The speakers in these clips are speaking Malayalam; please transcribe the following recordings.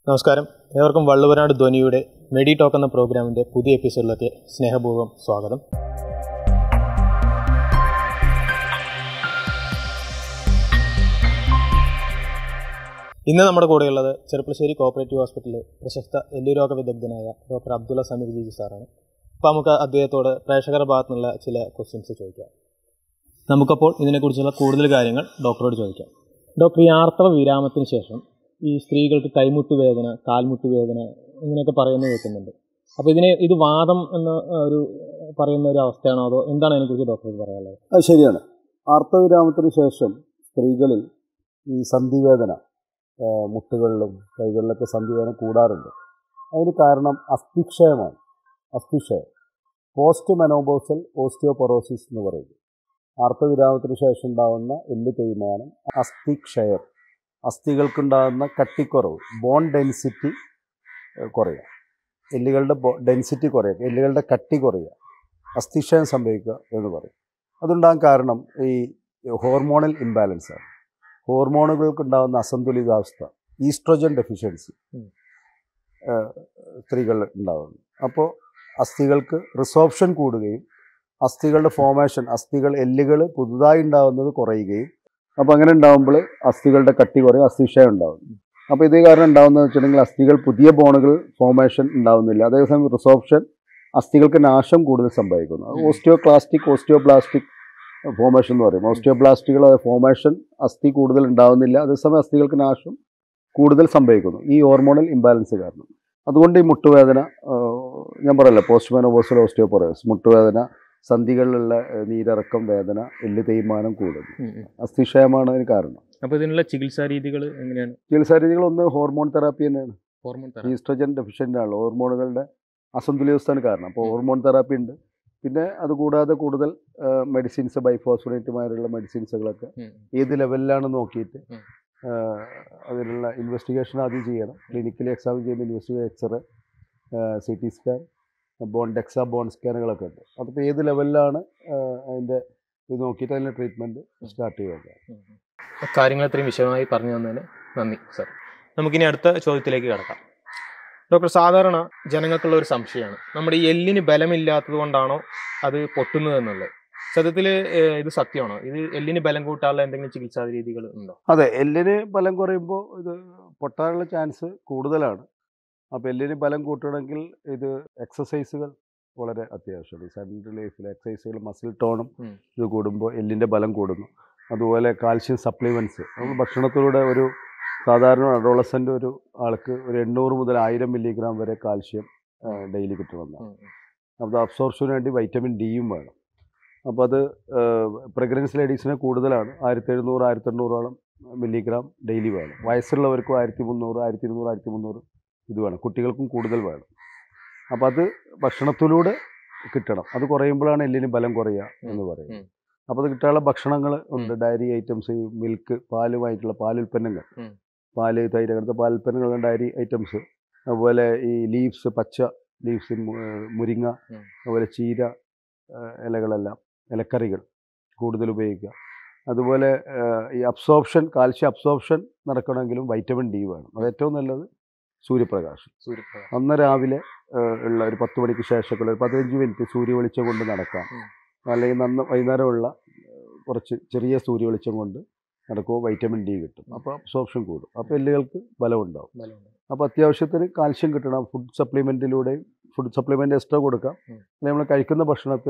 നമസ്കാരം ഏവർക്കും വള്ളുവനാട് ധ്വനിയുടെ മെഡി ടോക്ക് എന്ന പ്രോഗ്രാമിന്റെ പുതിയ എപ്പിസോഡിലേക്ക് സ്നേഹപൂർവ്വം സ്വാഗതം ഇന്ന് നമ്മുടെ കൂടെയുള്ളത് ചെറുപ്പശ്ശേരി കോപ്പറേറ്റീവ് ഹോസ്പിറ്റലിലെ പ്രശസ്ത എല്ലുരോഗ വിദഗ്ധനായ ഡോക്ടർ അബ്ദുള്ള സമീർ ജിജി സാറാണ് അപ്പോൾ നമുക്ക് അദ്ദേഹത്തോട് പ്രേക്ഷകരുടെ ഭാഗത്തു നിന്നുള്ള ചില ക്വസ്റ്റ്യൻസ് ചോദിക്കാം നമുക്കപ്പോൾ ഇതിനെക്കുറിച്ചുള്ള കൂടുതൽ കാര്യങ്ങൾ ഡോക്ടറോട് ചോദിക്കാം ഡോക്ടർ ഈ ആർത്തവ വിരാമത്തിന് ശേഷം ഈ സ്ത്രീകൾക്ക് കൈമുട്ട് വേദന കാൽമുട്ട് വേദന ഇങ്ങനെയൊക്കെ പറയുന്നത് കേൾക്കുന്നുണ്ട് അപ്പോൾ ഇതിനെ ഇത് വാദം എന്ന ആ, ഒരു പറയുന്ന ഒരു അവസ്ഥയാണോ അതോ എന്താണ് അതിനെക്കുറിച്ച് ഡോക്ടർക്ക് പറയാനുള്ളത് അത് ശരിയാണ് ആർത്തവിരാമത്തിന് ശേഷം സ്ത്രീകളിൽ ഈ സന്ധിവേദന ആ, മുട്ടുകളിലും കൈകളിലൊക്കെ സന്ധിവേദന കൂടാറുണ്ട് അതിന് കാരണം അസ്ഥിക്ഷയമാണ് അസ്ഥിക്ഷയം പോസ്റ്റ് മെനോബോസൽ ഓസ്റ്റിയോപൊറോസിസ് എന്ന് പറയുന്നത് ആർത്തവിരാമത്തിന് ശേഷം ഉണ്ടാകുന്ന എല്ല് തേയ്മാനം അസ്ഥിക്ഷയം അസ്ഥികൾക്കുണ്ടാകുന്ന കട്ടിക്കുറവ് ബോൺ ഡെൻസിറ്റി കുറയുക എല്ലുകളുടെ ഡെൻസിറ്റി കുറയുക എല്ലുകളുടെ കട്ടി കുറയുക അസ്ഥിക്ഷയം സംഭവിക്കുക എന്ന് പറയും അതുണ്ടാകാൻ കാരണം ഈ ഹോർമോണൽ ഇംബാലൻസ് ആണ് ഹോർമോണുകൾക്കുണ്ടാകുന്ന അസന്തുലിതാവസ്ഥ ഈസ്ട്രോജൻ ഡെഫിഷ്യൻസി ഉം. സ്ത്രീകൾ ഉണ്ടാകുന്നു അപ്പോൾ അസ്ഥികൾക്ക് റിസോപ്ഷൻ കൂടുകയും അസ്ഥികളുടെ ഫോമേഷൻ അസ്ഥികൾ എല്ലുകൾ പുതുതായി ഉണ്ടാകുന്നത് കുറയുകയും അപ്പോൾ അങ്ങനെ ഉണ്ടാകുമ്പോൾ അസ്ഥികളുടെ കട്ടി കുറയും അസ്ഥിക്ഷയം ഉണ്ടാകും അപ്പോൾ ഇതേ കാരണം ഉണ്ടാകുന്നത് വെച്ചിട്ടുണ്ടെങ്കിൽ അസ്ഥികൾ പുതിയ ബോണുകൾ ഫോമേഷൻ ഉണ്ടാകുന്നില്ല അതേസമയം റിസോപ്ഷൻ അസ്ഥികൾക്ക് നാശം കൂടുതൽ സംഭവിക്കുന്നു അത് ഓസ്റ്റിയോക്ലാസ്റ്റിക് ഓസ്റ്റിയോബ്ലാസ്റ്റിക് ഫോമേഷൻ എന്ന് പറയും ഓസ്റ്റിയോബ്ലാസ്റ്റുകൾ ഫോമേഷൻ അസ്ഥി കൂടുതൽ ഉണ്ടാകുന്നില്ല അതേസമയം അസ്ഥികൾക്ക് നാശം കൂടുതൽ സംഭവിക്കുന്നു ഈ ഹോർമോണൽ ഇംബാലൻസ് കാരണം അതുകൊണ്ട് ഈ മുട്ടുവേദന ആ, ഞാൻ പറയല്ലോ പോസ്റ്റ് മെനോപോസൽ ഓസ്റ്റിയോപൊറോസ് മുട്ടുവേദന സന്ധികളിലുള്ള ഏ, നീരിറക്കം വേദന എല്ല് തേയ്മാനം കൂടുന്നു അസ്ഥിക്ഷയമാണ് അതിന് കാരണം അപ്പോൾ ഇതിനുള്ള ചികിത്സാ രീതികൾ എങ്ങനെയാണ് ചികിത്സാ രീതികൾ ഒന്ന് ഹോർമോൺ തെറാപ്പി തന്നെയാണ് ഹോർമോൺ ഈസ്ട്രജൻ ഡെഫിഷ്യൻ്റ് ആണ് ഹോർമോണുകളുടെ അസന്തുലിതാവസ്ഥയാണ് കാരണം അപ്പോൾ ഹോർമോൺ തെറാപ്പി ഉണ്ട് പിന്നെ അതുകൂടാതെ കൂടുതൽ മെഡിസിൻസ് ബൈഫോസ്ഫോനേറ്റുമാരുള്ള മെഡിസിൻസുകളൊക്കെ ഏത് ലെവലിലാണ് നോക്കിയിട്ട് ഉം. ആ, അതിനുള്ള ഇൻവെസ്റ്റിഗേഷൻ ആദ്യം ചെയ്യണം ക്ലിനിക്കലി എക്സാമിൻ ചെയ്യുമ്പോൾ investigation X ray C T scan bone DEXA bone സ്കാനുകളൊക്കെ ഉണ്ട് അതിപ്പോൾ ഏത് ലെവലിലാണ് ആ, അതിൻ്റെ ഇത് നോക്കിയിട്ട് അതിൻ്റെ ട്രീറ്റ്മെൻറ്റ് സ്റ്റാർട്ട് ചെയ്യുക കാര്യങ്ങൾ ഇത്രയും വിശദമായി പറഞ്ഞു തന്നതിന് നന്ദി സർ നമുക്കിനി അടുത്ത ചോദ്യത്തിലേക്ക് കിടക്കാം ഡോക്ടർ സാധാരണ ജനങ്ങൾക്കുള്ള ഒരു സംശയമാണ് നമ്മുടെ ഈ എല്ലിന് ബലമില്ലാത്തത് കൊണ്ടാണോ അത് പൊട്ടുന്നത് എന്നുള്ളത് സത്യത്തിൽ ഇത് സത്യമാണോ ഇത് എല്ലിന് ബലം കൂട്ടാനുള്ള എന്തെങ്കിലും ചികിത്സാ രീതികൾ ഉണ്ടോ അതെ എല്ലിന് ബലം കുറയുമ്പോൾ ഇത് പൊട്ടാനുള്ള ചാൻസ് കൂടുതലാണ് അപ്പോൾ എല്ലിന് ബലം കൂട്ടണമെങ്കിൽ ഇത് എക്സസൈസുകൾ വളരെ അത്യാവശ്യമാണ് സെൻട്രൽ ലൈഫിൽ എക്സസൈസുകൾ മസിൽ ടോണും ഉം. ഇത് കൂടുമ്പോൾ എല്ലിൻ്റെ ബലം കൂടുന്നു അതുപോലെ കാൽഷ്യം സപ്ലിമെൻറ്റ്സ് നമ്മൾ ഭക്ഷണത്തിലൂടെ ഒരു സാധാരണ അഡോളസൻ്റ് ഒരു ആൾക്ക് ഒരു എണ്ണൂറ് മുതൽ ആയിരം മില്ലിഗ്രാം വരെ കാൽഷ്യം ഡെയിലി കിട്ടണമെന്നാണ് അപ്പോൾ അബ്സോർഷന് വേണ്ടി വൈറ്റമിൻ ഡിയും വേണം അപ്പോൾ അത് പ്രഗ്നൻസി ലേഡീസിന് കൂടുതലാണ് ആയിരത്തി എഴുന്നൂറ് ആയിരത്തി എണ്ണൂറോളം മില്ലിഗ്രാം ഡെയിലി വേണം വയസ്സുള്ളവർക്കും ആയിരത്തി മുന്നൂറ് ആയിരത്തി ഇരുന്നൂറ് ആയിരത്തി മുന്നൂറ് ഇത് വേണം കുട്ടികൾക്കും കൂടുതൽ വേണം അപ്പോൾ അത് ഭക്ഷണത്തിലൂടെ കിട്ടണം അത് കുറയുമ്പോഴാണ് എല്ലിന് ബലം കുറയുക എന്ന് പറയുന്നത് ഉം. അപ്പോൾ അത് കിട്ടാനുള്ള ഭക്ഷണങ്ങൾ ഉണ്ട് ഡയറി ഐറ്റംസ് മിൽക്ക് പാലുമായിട്ടുള്ള പാലുൽപ്പന്നങ്ങൾ ഉം. പാല് തൈര് അങ്ങനത്തെ പാലുൽപ്പന്നങ്ങളുള്ള ഡയറി ഐറ്റംസ് അതുപോലെ ഈ ലീവ്സ് പച്ച ലീവ്സ് മുരിങ്ങ ഉം. അതുപോലെ ചീര ആ, ഇലകളെല്ലാം ഇലക്കറികൾ കൂടുതൽ ഉപയോഗിക്കുക അതുപോലെ ആ, ഈ അബ്സോർപ്ഷൻ കാൽഷ്യം അബ്സോർപ്ഷൻ നടക്കണമെങ്കിലും വൈറ്റമിൻ ഡി വേണം അത് ഏറ്റവും നല്ലത് സൂര്യപ്രകാശം സൂര്യപ്രകാശം അന്ന് രാവിലെ ആ, ഉള്ള ഒരു പത്ത് മണിക്ക് ശേഷമൊക്കെ ഉള്ള ഒരു പതിനഞ്ച് മിനിറ്റ് സൂര്യ വെളിച്ചം കൊണ്ട് നടക്കാം ഉം. അല്ലെങ്കിൽ നന്ന് വൈകുന്നേരമുള്ള ആ, കുറച്ച് ചെറിയ സൂര്യ വെളിച്ചം കൊണ്ട് നടക്കുമ്പോൾ വൈറ്റമിൻ ഡി കിട്ടും അപ്പോൾ അബ്സോർപ്ഷൻ കൂടും അപ്പോൾ എല്ലുകൾക്ക് ബലമുണ്ടാവും ബലമുണ്ട് അപ്പോൾ അത്യാവശ്യത്തിന് കാൽഷ്യം കിട്ടണം ഫുഡ് സപ്ലിമെൻറ്റിലൂടെയും ഫുഡ് സപ്ലിമെൻ്റ് എക്സ്ട്രാ കൊടുക്കാം ഉം. അല്ലെങ്കിൽ നമ്മൾ കഴിക്കുന്ന ഭക്ഷണത്തിൽ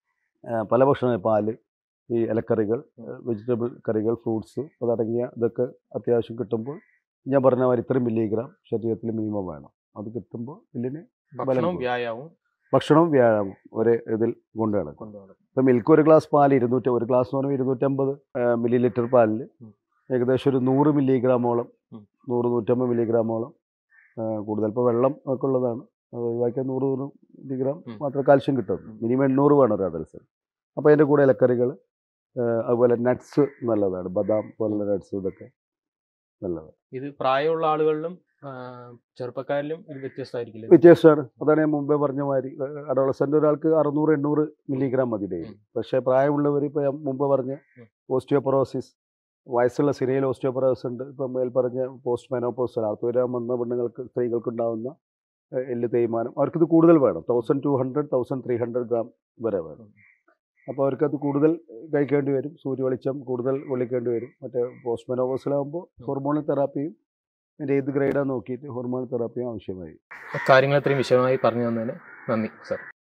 ആ, പല ഭക്ഷണം പാല് ഈ ഇലക്കറികൾ വെജിറ്റബിൾ കറികൾ ഫ്രൂട്ട്സ് അതടങ്ങിയ ഇതൊക്കെ അത്യാവശ്യം കിട്ടുമ്പോൾ ഞാൻ പറഞ്ഞ മാതിരി ഇത്രയും മില്ലിഗ്രാം ശരീരത്തിൽ മിനിമം വേണം അത് കിട്ടുമ്പോൾ ഇതിന് ഭക്ഷണവും കൂടും. വ്യായാമവും ഭക്ഷണവും വ്യായാമം ഒരേ ഇതിൽ കൊണ്ടു നടക്കും കൊണ്ടുപോകണം ഇപ്പം മിൽക്ക് ഒരു ഗ്ലാസ് പാൽ ഇരുന്നൂറ്റി ഒരു ഗ്ലാസ് എന്ന് പറയുമ്പോൾ ഇരുന്നൂറ്റമ്പത് മില്ലി ലിറ്റർ പാലിൽ ഉം. ഏകദേശം ഒരു നൂറ് മില്ലിഗ്രാമോളം ഉം. നൂറ് നൂറ്റമ്പത് മില്ലിഗ്രാമോളം ആ, കൂടുതൽ ഇപ്പോൾ വെള്ളം ഒക്കെ ഉള്ളതാണ് അത് ഒഴിവാക്കിയാൽ നൂറ് നൂറ് മില്ലിഗ്രാം ഉം. മാത്രമേ കാൽഷ്യം കിട്ടുള്ളൂ ഉം. മിനിമം എണ്ണൂറ് വേണം ഒരു അഡൽസിന് അപ്പോൾ അതിൻ്റെ കൂടെ ഇലക്കറികൾ അതുപോലെ നട്ട്സ് നല്ലതാണ് ബദാം പോലുള്ള നട്ട്സ് ഇതൊക്കെ നല്ലതാണ് ഇത് പ്രായമുള്ള ആളുകളിലും ആ, ചെറുപ്പക്കാരിലും ഇത് വ്യത്യസ്തമായിരിക്കില്ല വ്യത്യാസമാണ് അതാണ് ഞാൻ മുമ്പേ പറഞ്ഞ മാതിരി അഡോളസൻ്റ് ഒരാൾക്ക് അറുന്നൂറ് എണ്ണൂറ് മില്ലിഗ്രാം മതി ഡെയിലി ഉം. പക്ഷേ പ്രായമുള്ളവർ ഇപ്പോൾ ഞാൻ മുമ്പ് പറഞ്ഞ ഉം. ഓസ്റ്റിയോപൊറോസിസ് വയസ്സുള്ള സിനിയൽ ഓസ്റ്റിയോപറോസ് ഉണ്ട് ഇപ്പം മേൽ പറഞ്ഞ പോസ്റ്റ് മെനോപോസ് ആർത്തുവരാൻ വന്ന പെണ്ണുങ്ങൾക്ക് സ്ത്രീകൾക്ക് ഉണ്ടാവുന്ന എ- എല്ല് തേയ്മാനം അവർക്കിത് കൂടുതൽ വേണം thousand two hundred thousand three hundred gram വരെ വേണം അപ്പോൾ അവർക്കത് കൂടുതൽ കഴിക്കേണ്ടി വരും സൂര്യ വെളിച്ചം കൂടുതൽ കൊള്ളിക്കേണ്ടി വരും മറ്റേ പോസ്റ്റ് മെനോപോസിലാകുമ്പോൾ ഹോർമോണൽ തെറാപ്പിയും അതിൻ്റെ ഏത് ഗ്രേഡാന്ന് നോക്കിയിട്ട് ഹോർമോണൽ തെറാപ്പിയും ആവശ്യമായി കാര്യങ്ങൾ ഇത്രയും വിശദമായി പറഞ്ഞു തന്നതിന് നന്ദി സർ